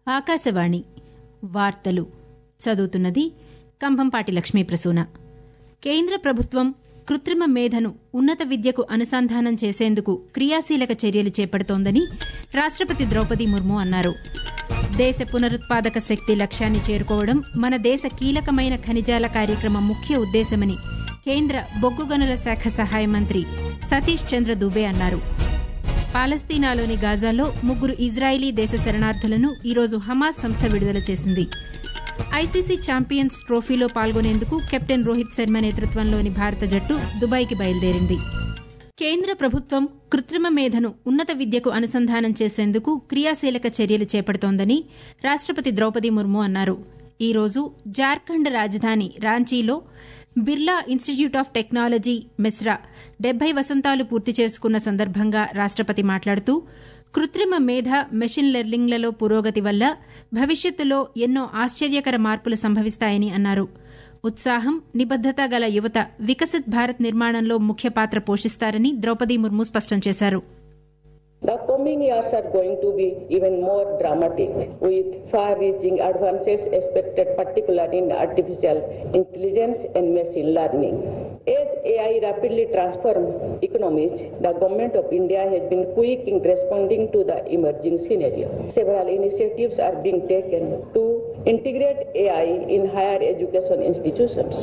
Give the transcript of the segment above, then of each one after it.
ఆకాశవాణి వార్తలు చదువుతున్నది కంభంపాటి లక్ష్మీ ప్రసూన కేంద్ర ప్రభుత్వం కృత్రిమ మేధను ఉన్నత విద్యకు అనుసంధానం చేసేందుకు క్రియాశీలక చర్యలు చేపడుతోందని రాష్టపతి ద్రౌపది ముర్ము అన్నారు దేశ పునరుత్పాదక శక్తి లక్ష్యాన్ని చేరుకోవడం మన దేశ కీలకమైన ఖనిజాల కార్యక్రమం ముఖ్య ఉద్దేశమని కేంద్ర బొగ్గు గనుల శాఖ సహాయ మంత్రి సతీష్ చంద్ర దుబే అన్నారు పాలస్తీనాలోని గాజాలో ముగ్గురు ఇజ్రాయిలీ దేశ శరణార్థులను ఈరోజు హమాస్ సంస్థ విడుదల చేసింది ఐసీసీ ఛాంపియన్స్ ట్రోఫీలో పాల్గొనేందుకు కెప్టెన్ రోహిత్ శర్మ నేతృత్వంలోని భారత జట్టు దుబాయ్కి బయలుదేరింది కేంద్ర ప్రభుత్వం కృత్రిమ మేధను ఉన్నత విద్యకు అనుసంధానం చేసేందుకు క్రియాశీలక చర్యలు చేపడుతోందని రాష్టపతి ద్రౌపది ముర్ము అన్నారు ఈ రోజు జార్ఖండ్ రాజధాని రాంచీలో Birla Institute of Technology Mesra డెబ్బై వసంతాలు పూర్తి చేసుకున్న సందర్భంగా రాష్టపతి మాట్లాడుతూ కృత్రిమ మేధ మెషిన్ లెర్నింగ్లలో పురోగతి వల్ల భవిష్యత్తులో ఎన్నో ఆశ్చర్యకర మార్పులు సంభవిస్తాయని అన్నారు ఉత్సాహం నిబద్దత గల యువత వికసిత్ భారత్ నిర్మాణంలో ముఖ్య పాత్ర పోషిస్తారని ద్రౌపది ముర్ము స్పష్టం చేశారు The coming years are going to be even more dramatic with far-reaching advances expected particularly in artificial intelligence and machine learning. As AI rapidly transforms economies, the government of India has been quick in responding to the emerging scenario. Several initiatives are being taken to integrate AI in higher education institutions.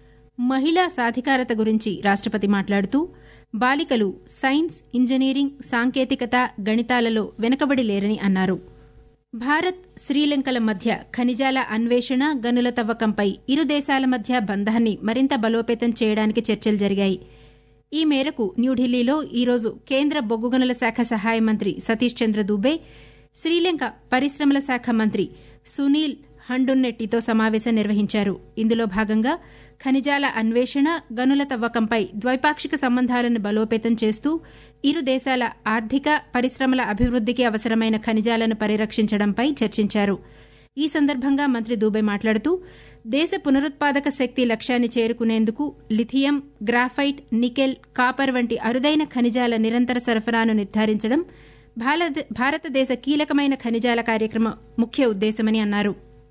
మహిళా సాధికారత గురించి రాష్టపతి మాట్లాడుతూ బాలికలు science engineering సాంకేతికత గణితాలలో వెనుకబడి లేరని అన్నారు భారత్ శ్రీలంకల మధ్య ఖనిజాల అన్వేషణ గనుల తవ్వకంపై ఇరు దేశాల మధ్య బంధాన్ని మరింత బలోపేతం చేయడానికి చర్చలు జరిగాయి ఈ మేరకు న్యూఢిల్లీలో ఈరోజు కేంద్ర బొగ్గు గనుల శాఖ సహాయ మంత్రి సతీష్ చంద్ర దూబే శ్రీలంక పరిశ్రమల శాఖ మంత్రి సునీల్ హండున్నెట్టితో సమావేశం నిర్వహించారు ఇందులో భాగంగా ఖనిజాల అన్వేషణ గనుల తవ్వకంపై ద్వైపాక్షిక సంబంధాలను బలోపేతం చేస్తూ ఇరు దేశాల ఆర్థిక పరిశ్రమల అభివృద్దికి అవసరమైన ఖనిజాలను పరిరక్షించడంపై చర్చించారు ఈ సందర్భంగా మంత్రి దూబే మాట్లాడుతూ దేశ పునరుత్పాదక శక్తి లక్ష్యాన్ని చేరుకునేందుకు లిథియం గ్రాఫైట్ నికెల్ కాపర్ వంటి అరుదైన ఖనిజాల నిరంతర సరఫరాను నిర్ధారించడం భారతదేశ కీలకమైన ఖనిజాల కార్యక్రమం ముఖ్య ఉద్దేశమని అన్నారు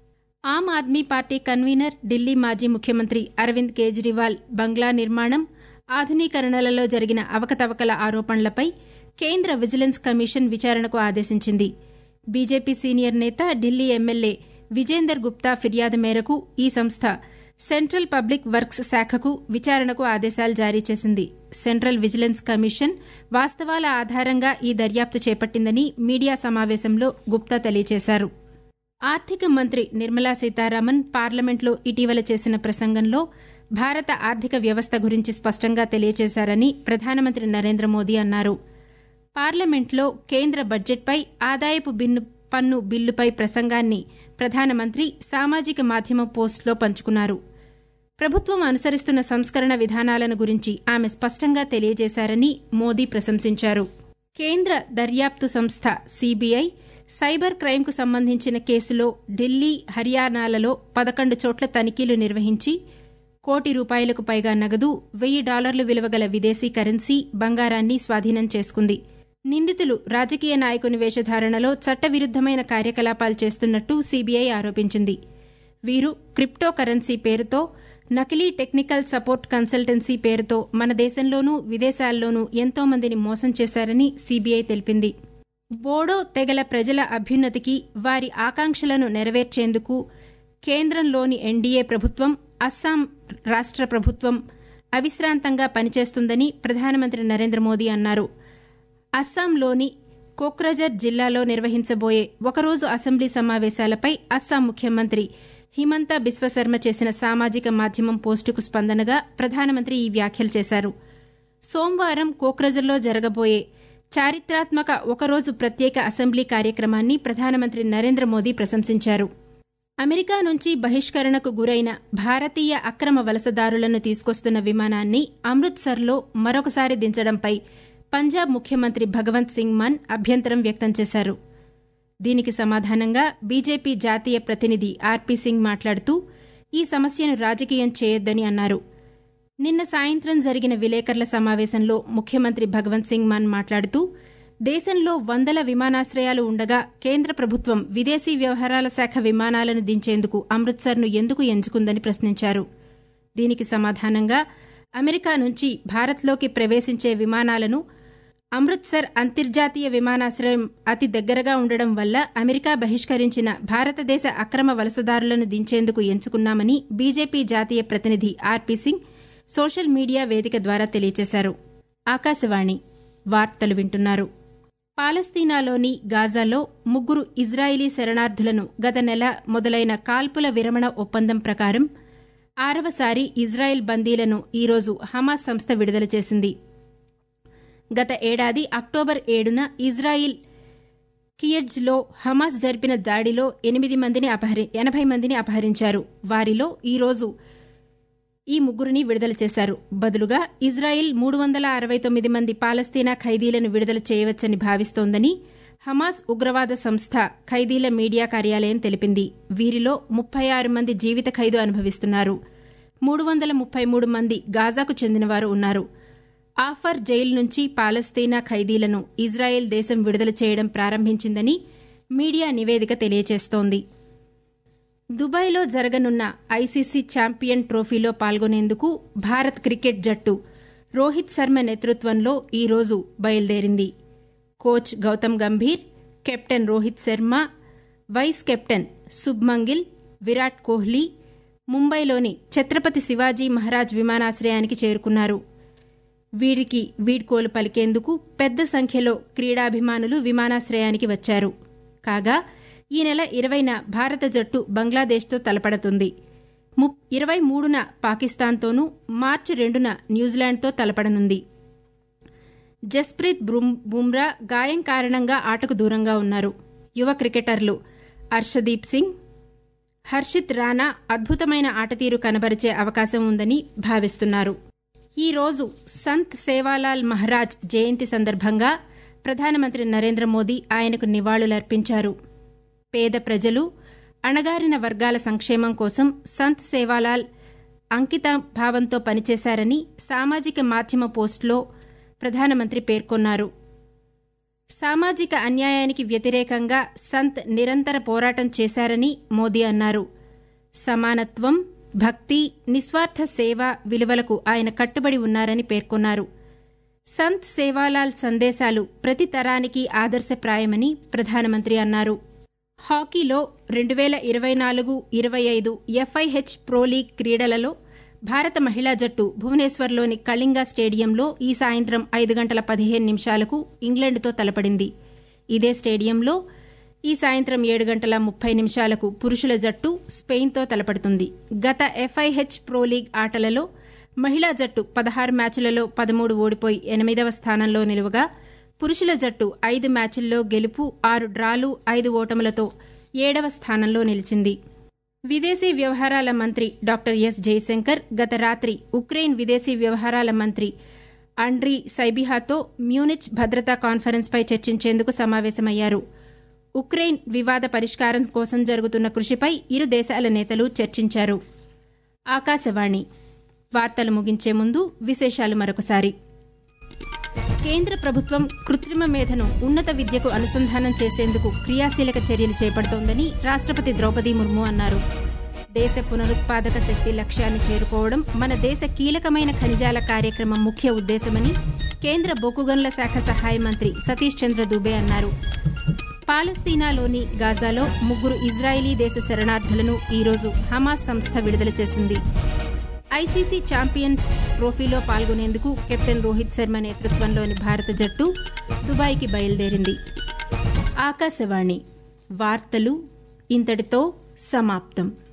ఆమ్ ఆద్మీ పార్టీ కన్వీనర్ ఢిల్లీ మాజీ ముఖ్యమంత్రి అరవింద్ కేజ్రీవాల్ బంగ్లా నిర్మాణం ఆధునీకరణలలో జరిగిన అవకతవకల ఆరోపణలపై కేంద్ర విజిలెన్స్ కమిషన్ విచారణకు ఆదేశించింది బీజేపీ సీనియర్ నేత ఢిల్లీ ఎమ్మెల్యే విజేందర్ గుప్తా ఫిర్యాదు మేరకు ఈ సంస్థ సెంట్రల్ పబ్లిక్ వర్క్స్ శాఖకు విచారణకు ఆదేశాలు జారీ చేసింది సెంట్రల్ విజిలెన్స్ కమిషన్ వాస్తవాల ఆధారంగా ఈ దర్యాప్తు చేపట్టిందని మీడియా సమావేశంలో గుప్తా తెలియజేశారు ఆర్థిక మంత్రి నిర్మలా సీతారామన్ పార్లమెంట్లో ఇటీవల చేసిన ప్రసంగంలో భారత ఆర్థిక వ్యవస్థ గురించి స్పష్టంగా తెలియజేశారని ప్రధానమంత్రి నరేంద్ర మోదీ అన్నారు పార్లమెంట్లో కేంద్ర బడ్జెట్పై ఆదాయపు బిన్ను పన్ను బిల్లుపై ప్రసంగాన్ని ప్రధానమంత్రి సామాజిక మాధ్యమ పోస్టులో పంచుకున్నారు ప్రభుత్వం అనుసరిస్తున్న సంస్కరణ విధానాలను గురించి ఆమె స్పష్టంగా తెలియజేశారని మోదీ ప్రశంసించారు కేంద్ర దర్యాప్తు సంస్థ సీబీఐ సైబర్ క్రైమ్కు సంబంధించిన కేసులో ఢిల్లీ హర్యానాలలో పదకొండు చోట్ల తనిఖీలు నిర్వహించి కోటి రూపాయలకు పైగా నగదు వెయ్యి డాలర్లు విలువగల విదేశీ కరెన్సీ బంగారాన్ని స్వాధీనం చేసుకుంది నిందితులు రాజకీయ నాయకుని వేషధారణలో చట్టవిరుద్దమైన కార్యకలాపాలు చేస్తున్నట్టు సీబీఐ ఆరోపించింది వీరు క్రిప్టో కరెన్సీ పేరుతో నకిలీ టెక్నికల్ సపోర్ట్ కన్సల్టెన్సీ పేరుతో మన దేశంలోనూ విదేశాల్లోనూ ఎంతో మందిని మోసం చేశారని సీబీఐ తెలిపింది బోడో తెగల ప్రజల అభ్యున్నతికి వారి ఆకాంక్షలను నెరవేర్చేందుకు కేంద్రంలోని ఎన్డీఏ ప్రభుత్వం అస్సాం రాష్ట్ర ప్రభుత్వం అవిశ్రాంతంగా పనిచేస్తుందని ప్రధానమంత్రి నరేంద్ర మోదీ అన్నారు అస్సాంలోని కోక్రజర్ జిల్లాలో నిర్వహించబోయే ఒకరోజు అసెంబ్లీ సమావేశాలపై అస్సాం ముఖ్యమంత్రి హిమంత బిశ్వశర్మ చేసిన సామాజిక మాధ్యమం పోస్టుకు స్పందనగా ప్రధానమంత్రి ఈ వ్యాఖ్యలు చేశారు సోమవారం కోక్రజర్లో జరగబోయే చారిత్రాత్మక ఒకరోజు ప్రత్యేక అసెంబ్లీ కార్యక్రమాన్ని ప్రధానమంత్రి నరేంద్ర మోదీ ప్రశంసించారు అమెరికా నుంచి బహిష్కరణకు గురైన భారతీయ అక్రమ వలసదారులను తీసుకొస్తున్న విమానాన్ని అమృత్సర్లో మరొకసారి దించడంపై పంజాబ్ ముఖ్యమంత్రి భగవంత్ సింగ్ మాన్ అభ్యంతరం వ్యక్తం చేశారు దీనికి సమాధానంగా బీజేపీ జాతీయ ప్రతినిధి ఆర్పీ సింగ్ మాట్లాడుతూ ఈ సమస్యను రాజకీయం చేయొద్దని అన్నారు నిన్న సాయంత్రం జరిగిన విలేకరుల సమావేశంలో ముఖ్యమంత్రి భగవంత్ సింగ్ మాన్ మాట్లాడుతూ దేశంలో వందల విమానాశ్రయాలు ఉండగా కేంద్ర ప్రభుత్వం విదేశీ వ్యవహారాల శాఖ విమానాలను దించేందుకు అమృత్సర్ను ఎందుకు ఎంచుకుందని ప్రశ్నించారు దీనికి సమాధానంగా అమెరికా నుంచి భారత్లోకి ప్రవేశించే విమానాలను అమృత్సర్ అంతర్జాతీయ విమానాశ్రయం అతి దగ్గరగా ఉండడం వల్ల అమెరికా బహిష్కరించిన భారతదేశ అక్రమ వలసదారులను దించేందుకు ఎంచుకున్నామని బీజేపీ జాతీయ ప్రతినిధి ఆర్పీ సింగ్ సోషల్ మీడియా వేదిక ద్వారా తెలియజేశారు ఆకాశవాణి వార్తలు వింటున్నారు పాలస్తీనాలోని గాజాలో ముగ్గురు ఇజ్రాయిలీ శరణార్థులను గత నెల మొదలైన కాల్పుల విరమణ ఒప్పందం ప్రకారం ఆరవసారి ఇజ్రాయెల్ బందీలను ఈరోజు హమాస్ సంస్థ విడుదల చేసింది గత ఏడాది అక్టోబర్ ఏడున ఇజ్రాయిల్ కియడ్జ్లో హమాస్ జరిపిన దాడిలో ఎనిమిది మందిని అపహరి ఎనభై మందిని అపహరించారు వారిలో ఈరోజు ఈ ముగ్గురిని విడుదల చేశారు బదులుగా ఇజ్రాయిల్ మూడు వందల అరవై తొమ్మిది మంది పాలస్తీనా ఖైదీలను విడుదల చేయవచ్చని భావిస్తోందని హమాస్ ఉగ్రవాద సంస్థ ఖైదీల మీడియా కార్యాలయం తెలిపింది వీరిలో ముప్పై ఆరు మంది జీవిత ఖైదు అనుభవిస్తున్నారు మూడు వందల ముప్పై మూడు మంది గాజాకు చెందినవారు ఉన్నారు ఆఫర్ జైలు నుంచి పాలస్తీనా ఖైదీలను ఇజ్రాయెల్ దేశం విడుదల చేయడం ప్రారంభించిందని మీడియా నివేదిక తెలియజేస్తోంది దుబాయ్లో జరగనున్న ఐసీసీ ఛాంపియన్ ట్రోఫీలో పాల్గొనేందుకు భారత్ క్రికెట్ జట్టు రోహిత్ శర్మ నేతృత్వంలో ఈరోజు బయలుదేరింది coach Gautam Gambhir captain Rohit Sharma vice captain శుభ్మంగిల్ Virat Kohli ముంబైలోని ఛత్రపతి శివాజీ మహారాజ్ విమానాశ్రయానికి చేరుకున్నారు వీరికి వీడ్కోలు పలికేందుకు పెద్ద సంఖ్యలో క్రీడాభిమానులు విమానాశ్రయానికి వచ్చారు కాగా ఈ నెల ఇరవైన భారత జట్టు బంగ్లాదేశ్తో తలపడుతుంది ఇరవై మూడున పాకిస్తాన్తోనూ మార్చి రెండున న్యూజిలాండ్తో తలపడనుంది జస్ప్రీత్ బుమ్రా గాయం కారణంగా ఆటకు దూరంగా ఉన్నారు యువ క్రికెటర్లు హర్షదీప్ సింగ్ హర్షిత్ రాణా అద్భుతమైన ఆటతీరు కనబరిచే అవకాశం ఉందని భావిస్తున్నారు ఈ రోజు సంత్ సేవాలాల్ మహారాజ్ జయంతి సందర్భంగా ప్రధానమంత్రి నరేంద్ర మోదీ ఆయనకు నివాళులర్పించారు పేద ప్రజలు అణగారిన వర్గాల సంక్షేమం కోసం సంత్ సేవాలాల్ అంకిత భావంతో పనిచేశారని సామాజిక మాధ్యమ పోస్టులో ప్రధానమంత్రి పేర్కొన్నారు సామాజిక అన్యాయానికి వ్యతిరేకంగా సంత్ నిరంతర పోరాటం చేశారని మోదీ అన్నారు సమానత్వం భక్తి నిస్వార్థ సేవ విలువలకు ఆయన కట్టుబడి ఉన్నారని పేర్కొన్నారు సంత్ సేవాలాల్ సందేశాలు ప్రతి తరానికి ఆదర్శప్రాయమని ప్రధానమంత్రి అన్నారు హాకీలో రెండు వేల ఇరవై నాలుగు ఇరవై ఐదు ఎఫ్ఐహెచ్ ప్రో లీగ్ క్రీడలలో భారత మహిళా జట్టు భువనేశ్వర్లోని కళింగ స్టేడియంలో ఈ సాయంత్రం ఐదు గంటల పదిహేను నిమిషాలకు ఇంగ్లండ్తో తలపడింది ఇదే స్టేడియంలో ఈ సాయంత్రం ఏడు గంటల ముప్పై నిమిషాలకు పురుషుల జట్టు స్పెయిన్తో తలపడుతుంది గత ఎఫ్ఐహెచ్ ప్రో లీగ్ ఆటలలో మహిళా జట్టు పదహారు మ్యాచ్లలో పదమూడు ఓడిపోయి ఎనిమిదవ స్థానంలో నిలువగా పురుషుల జట్టు ఐదు మ్యాచ్ల్లో గెలుపు ఆరు డ్రాలు ఐదు ఓటములతో ఏడవ స్థానంలో నిలిచింది విదేశీ వ్యవహారాల మంత్రి డాక్టర్ ఎస్ జయశంకర్ గత రాత్రి ఉక్రెయిన్ విదేశీ వ్యవహారాల మంత్రి అండ్రీ సైబిహాతో మ్యూనిచ్ భద్రతా కాన్ఫరెన్స్పై చర్చించేందుకు సమావేశమయ్యారు ఉక్రెయిన్ వివాద పరిష్కారం కోసం జరుగుతున్న కృషిపై ఇరు దేశాల నేతలు చర్చించారు ఆకాశవాణి వార్తలు ముగించే ముందు విశేషాలు మరొకసారి కేంద్ర ప్రభుత్వం కృత్రిమ మేధను ఉన్నత విద్యకు అనుసంధానం చేసేందుకు క్రియాశీలక చర్యలు చేపడుతోందని రాష్టపతి ద్రౌపది ముర్ము అన్నారు దేశ పునరుత్పాదక శక్తి లక్ష్యాన్ని చేరుకోవడం మన దేశ కీలకమైన ఖనిజాల కార్యక్రమం ముఖ్య ఉద్దేశమని కేంద్ర బొగ్గుగనుల శాఖ సహాయ మంత్రి సతీష్ చంద్ర దుబే అన్నారు పాలస్తీనాలోని గాజాలో ముగ్గురు ఇజ్రాయిలీ దేశ శరణార్థులను ఈరోజు హమాస్ సంస్థ విడుదల చేసింది ఐసీసీ ఛాంపియన్స్ ట్రోఫీలో పాల్గొనేందుకు కెప్టెన్ రోహిత్ శర్మ నేతృత్వంలోని భారత జట్టు దుబాయ్కి బయలుదేరింది ఆకాశవాణి వార్తలు ఇంతటితో సమాప్తం